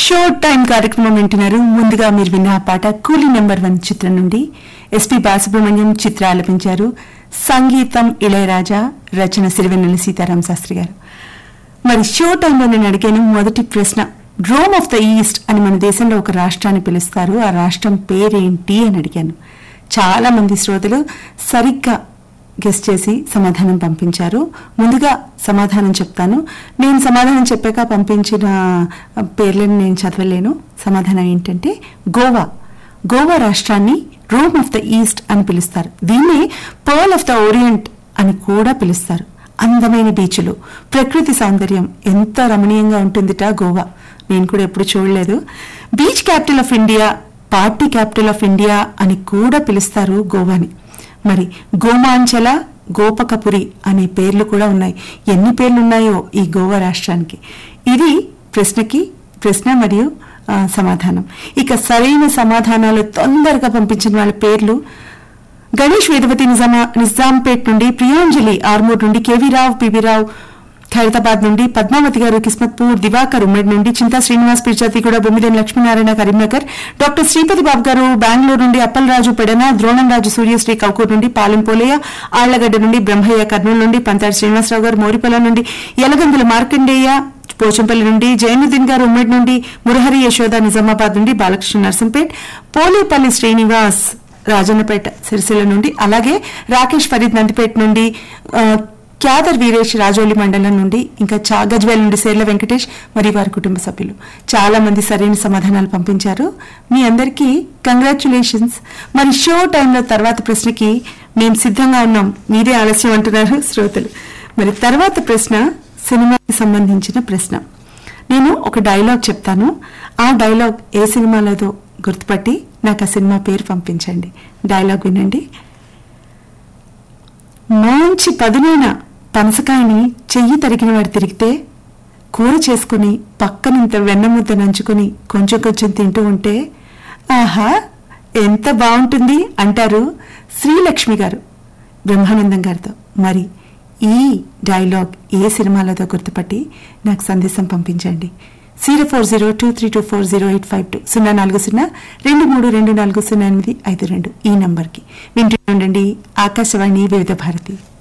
show time కార్యక్రమం వింటున్నారు ముందుగా మీరు విన్న ఆ పాట కూలీ నెంబర్ వన్ చిత్రం నుండి ఎస్పి బాలసుబ్రహ్మణ్యం చిత్ర ఆలపించారు సంగీతం ఇళయరాజా రచన సిరివెన్నెల సీతారాం శాస్త్రి గారు మరి షో టైంలో నేను అడిగాను మొదటి ప్రశ్న రోమ్ ఆఫ్ ద ఈస్ట్ అని మన దేశంలో ఒక రాష్ట్రాన్ని పిలుస్తారు ఆ రాష్ట్రం పేరేంటి అని అడిగాను చాలా మంది శ్రోతలు సరిగ్గా గెస్ట్ చేసి సమాధానం పంపించారు ముందుగా సమాధానం చెప్తాను నేను సమాధానం చెప్పాక పంపించిన పేర్లను నేను చదవలేను సమాధానం ఏంటంటే గోవా గోవా రాష్ట్రాన్ని రోమ్ ఆఫ్ ద ఈస్ట్ అని పిలుస్తారు దీన్ని పర్ల్ ఆఫ్ ద ఓరియంట్ అని కూడా పిలుస్తారు అందమైన బీచ్లు ప్రకృతి సౌందర్యం ఎంత రమణీయంగా ఉంటుందిట గోవా నేను కూడా ఎప్పుడు చూడలేదు beach capital of India party capital of India అని కూడా పిలుస్తారు గోవాని మరి గోమాంచల గోపకపురి అనే పేర్లు కూడా ఉన్నాయి ఎన్ని పేర్లు ఉన్నాయో ఈ గోవా రాష్ట్రానికి ఇది ప్రశ్నకి ప్రశ్న మరియు ఆ, సమాధానం ఇక సరైన సమాధానాలు తొందరగా పంపించిన వాళ్ళ పేర్లు గణేష్ వేదవతి నిజామా నిజాంపేట్ నుండి ప్రియాంజలి ఆర్మూర్ నుండి కేవీ రావు పివి రావు ఖైరతాబాద్ నుండి పద్మావతి గారు కిస్మత్పూర్ దివాకర్ ఉమ్మడి నుండి చింతా శ్రీనివాస్ పిర్చాతి కూడా బొమ్మిదేని లక్ష్మీనారాయణ కరీంనగర్ డాక్టర్ శ్రీపతి బాబు గారు బెంగళూరు నుండి అప్పలరాజు పెడన ద్రోణంరాజు సూర్యశ్రీ కౌకూర్ నుండి పాలెం పోలయ్య ఆళ్లగడ్డ నుండి బ్రహ్మయ్య కర్నూలు నుండి పంతాడు శ్రీనివాసరావు గారు మోరిపల్లం నుండి యలగందుల మార్కండేయ పోచంపల్లి నుండి జైనుద్దీన్ గారు ఉమ్మడి నుండి మురహరి యశోద నిజామాబాద్ నుండి బాలకృష్ణ నర్సంపేట్ పోలేపల్లి శ్రీనివాస్ రాజన్నపేట సిరిసిల్ల నుండి అలాగే రాకేష్ ఫరీద్ నందిపేట నుండి ఆ, క్యాదర్ వీరేష్ రాజోలి మండలం నుండి ఇంకా చా గజ్వేల్ నుండి సేర్ల వెంకటేష్ మరియు వారి కుటుంబ సభ్యులు చాలా మంది సరైన సమాధానాలు పంపించారు మీ అందరికీ కంగ్రాచులేషన్స్ మరి షో టైంలో తర్వాత ప్రశ్నకి మేము సిద్ధంగా ఉన్నాం మీరే ఆలస్యం అంటున్నారు శ్రోతలు మరి తర్వాత ప్రశ్న సినిమాకి సంబంధించిన ప్రశ్న నేను ఒక డైలాగ్ చెప్తాను ఆ డైలాగ్ ఏ సినిమాలోదో గుర్తుపట్టి నాకు ఆ సినిమా పేరు పంపించండి డైలాగ్ వినండి మంచి పదునైన పనసకాయని చెయ్యి తరిగిన వాడు తిరిగితే కూర చేసుకుని పక్కనింత వెన్న ముద్ద నంచుకుని కొంచెం కొంచెం తింటూ ఉంటే ఆహా ఎంత బాగుంటుంది అంటారు శ్రీలక్ష్మి గారు బ్రహ్మానందం గారితో మరి ఈ డైలాగ్ ఏ సినిమాలోదో గుర్తుపట్టి నాకు సందేశం పంపించండి zero four zero two three two four zero eight five two సున్నా నాలుగు సున్నా రెండు మూడు రెండు నాలుగు సున్నా ఎనిమిది ఐదు రెండు ఈ నంబర్కి వింటూ ఉండండి ఆకాశవాణి వివిధ భారతి